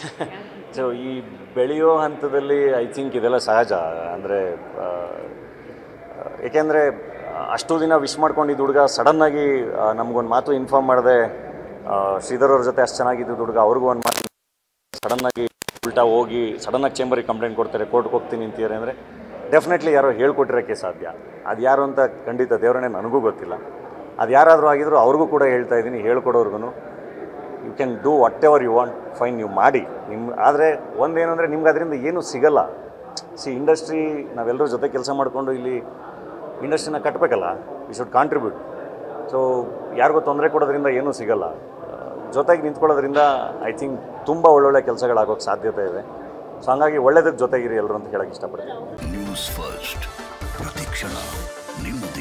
so ಈ ಬೆಳೆಯೋ ಹಂತದಲ್ಲಿ ಐ ಥಿಂಕ್ ಇದೆಲ್ಲ ಸಹಜ ಅಂದರೆ ಏಕೆಂದರೆ ಅಷ್ಟು ದಿನ ವಿಶ್ ಮಾಡ್ಕೊಂಡಿದ್ದ ಹುಡುಗ ಸಡನ್ನಾಗಿ ನಮಗೊಂದು ಮಾತು ಇನ್ಫಾರ್ಮ್ ಮಾಡಿದೆ ಶ್ರೀಧರ್ ಅವ್ರ ಜೊತೆ ಅಷ್ಟು ಚೆನ್ನಾಗಿದ್ದು ಹುಡುಗ ಅವ್ರಿಗೂ ಒಂದು ಮಾತು ಸಡನ್ನಾಗಿ ಉಲ್ಟಾ ಹೋಗಿ ಸಡನ್ನಾಗಿ ಚೇಂಬರಿಗೆ ಕಂಪ್ಲೇಂಟ್ ಕೊಡ್ತಾರೆ ಕೋರ್ಟ್ಗೆ ಹೋಗ್ತೀನಿ ಅಂತೀರಿ ಅಂದರೆ ಡೆಫಿನೆಟ್ಲಿ ಯಾರೋ ಹೇಳ್ಕೊಟ್ಟಿರೋಕ್ಕೆ ಸಾಧ್ಯ ಅದು ಯಾರು ಅಂತ ಖಂಡಿತ ದೇವರನ್ನೇ ನನಗೂ ಗೊತ್ತಿಲ್ಲ ಅದು ಯಾರಾದರೂ ಆಗಿದ್ರು ಅವ್ರಿಗೂ ಕೂಡ ಹೇಳ್ತಾ ಇದ್ದೀನಿ ಹೇಳ್ಕೊಡೋರ್ಗು you can do whatever you want fine ನೀವು ಮಾಡಿ ನಿಮ್ಮ ಆದರೆ ಒಂದೇನೆಂದರೆ ನಿಮ್ಗೆ ಅದರಿಂದ ಏನೂ ಸಿಗಲ್ಲ ಸಿ ಇಂಡಸ್ಟ್ರಿ ನಾವೆಲ್ಲರೂ ಜೊತೆ ಕೆಲಸ ಮಾಡಿಕೊಂಡು ಇಲ್ಲಿ ಇಂಡಸ್ಟ್ರಿನ ಕಟ್ಟಬೇಕಲ್ಲ ವಿ ಶುಡ್ ಕಾಂಟ್ರಿಬ್ಯೂಟ್ ಸೊ ಯಾರಿಗೂ ತೊಂದರೆ ಕೊಡೋದ್ರಿಂದ ಏನೂ ಸಿಗಲ್ಲ ಆ, ಜೊತೆಗೆ ನಿಂತ್ಕೊಳ್ಳೋದ್ರಿಂದ ಐ ಥಿಂಕ್ ತುಂಬ ಒಳ್ಳೊಳ್ಳೆ ಕೆಲಸಗಳಾಗೋಕ್ಕೆ ಸಾಧ್ಯತೆ ಇದೆ ಸೊ ಹಂಗಾಗಿ ಒಳ್ಳೇದಕ್ಕೆ ಜೊತೆಗಿರಿ ಎಲ್ಲರೂ ಅಂತ ಹೇಳಕ್ಕೆ ಇಷ್ಟಪಡ್ತೀನಿ ನ್ಯೂಸ್ ಫಸ್ಟ್ ಪ್ರತಿಕ್ಷಣ ನಿಮ್ಮ